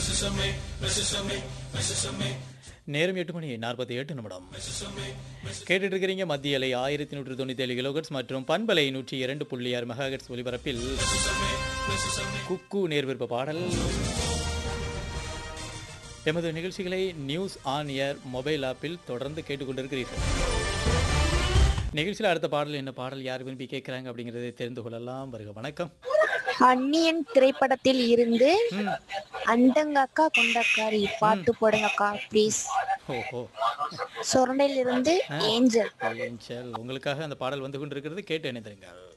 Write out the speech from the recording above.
நேரம் எட்டு மணி நாற்பத்தி எட்டு நிமிடம் கேட்டுட்டு இருக்கிறீங்க மத்திய அலை ஆயிரத்தி நூற்றி தொண்ணூத்தி ஏழு கிலோகட்ஸ் மற்றும் பண்பலை நூற்றி இரண்டு புள்ளி ஆறு மெகாஹெட்ஸ் ஒலிபரப்பில் குக்கு நேர்விருப்ப பாடல் எமது நிகழ்ச்சிகளை நியூஸ் ஆன் ஏர் மொபைல் ஆப்பில் தொடர்ந்து கேட்டுக்கொண்டிருக்கிறீர்கள் நிகழ்ச்சியில் அடுத்த பாடல் என்ன பாடல் யார் விரும்பி கேட்குறாங்க அப்படிங்கிறதை தெரிந்து கொள்ளலாம் வருக வணக்கம் அந்நியன் திரைப்படத்தில் இருந்து அண்டங்கக்கா கொண்டக்காரி பாட்டு போடுங்கக்கா ப்ளீஸ் ஓஹோ சொரண்டையிலிருந்து ஏஞ்சல் ஏஞ்சல் உங்களுக்காக அந்த பாடல் வந்து கொண்டிருக்கிறது கேட்டு இணைந்திருங்கள்